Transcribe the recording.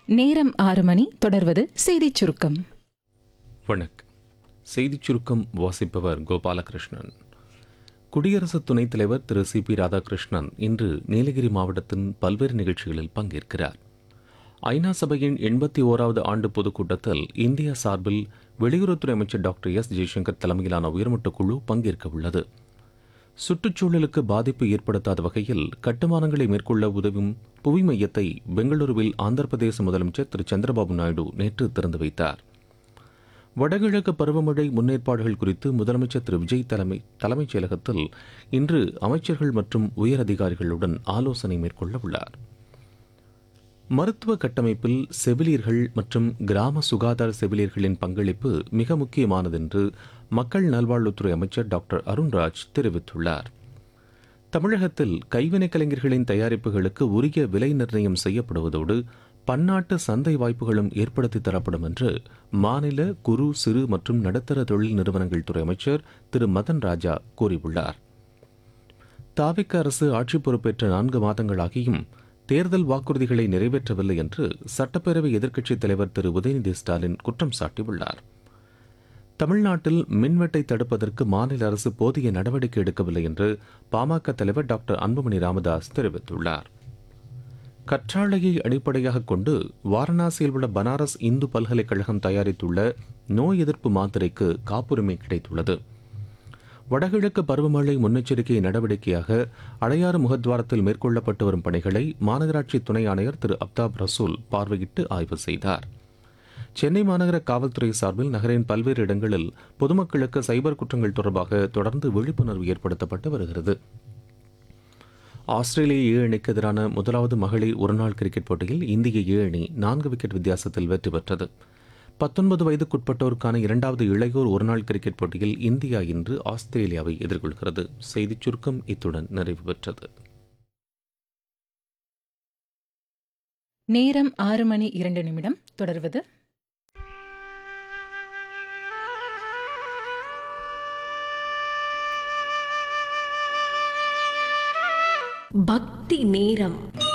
நேரம் ஆறு மணி தொடர்வது செய்திச் சுருக்கம் வணக்கம் செய்திச் சுருக்கம் வாசிப்பவர் கோபாலகிருஷ்ணன் குடியரசு துணைத் தலைவர் திரு சி பி ராதாகிருஷ்ணன் இன்று நீலகிரி மாவட்டத்தின் பல்வேறு நிகழ்ச்சிகளில் பங்கேற்கிறார் ஐநா சபையின் எண்பத்தி ஓராவது ஆண்டு பொதுக்கூட்டத்தில் இந்தியா சார்பில் வெளியுறவுத்துறை அமைச்சர் டாக்டர் எஸ் ஜெய்சங்கர் தலைமையிலான உயர்மட்ட குழு பங்கேற்க உள்ளது சுற்றுச்சூழலுக்கு பாதிப்பு ஏற்படுத்தாத வகையில் கட்டுமானங்களை மேற்கொள்ள உதவும் புவி மையத்தை பெங்களூருவில் ஆந்திர பிரதேச முதலமைச்சர் திரு சந்திரபாபு நாயுடு நேற்று திறந்து வைத்தார் வடகிழக்கு பருவமழை முன்னேற்பாடுகள் குறித்து முதலமைச்சர் திரு விஜய் தலைமை தலைமைச் செயலகத்தில் இன்று அமைச்சர்கள் மற்றும் உயர் அதிகாரிகளுடன் ஆலோசனை மேற்கொள்ள உள்ளார் மருத்துவ கட்டமைப்பில் செவிலியர்கள் மற்றும் கிராம சுகாதார செவிலியர்களின் பங்களிப்பு மிக முக்கியமானது என்று மக்கள் நல்வாழ்வுத்துறை அமைச்சர் டாக்டர் அருண்ராஜ் தெரிவித்துள்ளார் தமிழகத்தில் கைவினைக் கலைஞர்களின் தயாரிப்புகளுக்கு உரிய விலை நிர்ணயம் செய்யப்படுவதோடு பன்னாட்டு சந்தை வாய்ப்புகளும் ஏற்படுத்தி தரப்படும் என்று மாநில குறு சிறு மற்றும் நடுத்தர தொழில் நிறுவனங்கள் துறை அமைச்சர் திரு மதன் ராஜா கூறியுள்ளார் தாவிக்க அரசு ஆட்சி பொறுப்பேற்ற நான்கு மாதங்களாகியும் தேர்தல் வாக்குறுதிகளை நிறைவேற்றவில்லை என்று சட்டப்பேரவை எதிர்க்கட்சித் தலைவர் திரு உதயநிதி ஸ்டாலின் குற்றம் சாட்டியுள்ளார் தமிழ்நாட்டில் மின்வெட்டை தடுப்பதற்கு மாநில அரசு போதிய நடவடிக்கை எடுக்கவில்லை என்று பாமக தலைவர் டாக்டர் அன்புமணி ராமதாஸ் தெரிவித்துள்ளார் கற்றாழையை அடிப்படையாக கொண்டு வாரணாசியில் உள்ள பனாரஸ் இந்து பல்கலைக்கழகம் தயாரித்துள்ள நோய் எதிர்ப்பு மாத்திரைக்கு காப்புரிமை கிடைத்துள்ளது வடகிழக்கு பருவமழை முன்னெச்சரிக்கை நடவடிக்கையாக அடையாறு முகத்வாரத்தில் மேற்கொள்ளப்பட்டு வரும் பணிகளை மாநகராட்சி துணை ஆணையர் திரு அப்தாப் ரசூல் பார்வையிட்டு ஆய்வு செய்தார் சென்னை மாநகர காவல்துறை சார்பில் நகரின் பல்வேறு இடங்களில் பொதுமக்களுக்கு சைபர் குற்றங்கள் தொடர்பாக தொடர்ந்து விழிப்புணர்வு ஏற்படுத்தப்பட்டு வருகிறது ஆஸ்திரேலிய ஏ அணிக்கு எதிரான முதலாவது மகளிர் ஒருநாள் கிரிக்கெட் போட்டியில் இந்திய ஏ அணி நான்கு விக்கெட் வித்தியாசத்தில் வெற்றி பெற்றது பத்தொன்பது வயதுக்குட்பட்டோருக்கான இரண்டாவது இளையோர் ஒருநாள் கிரிக்கெட் போட்டியில் இந்தியா இன்று ஆஸ்திரேலியாவை எதிர்கொள்கிறது செய்திச் சுருக்கம் இத்துடன் நிறைவு பெற்றது நேரம் ஆறு மணி இரண்டு நிமிடம் தொடர்வது பக்தி நேரம்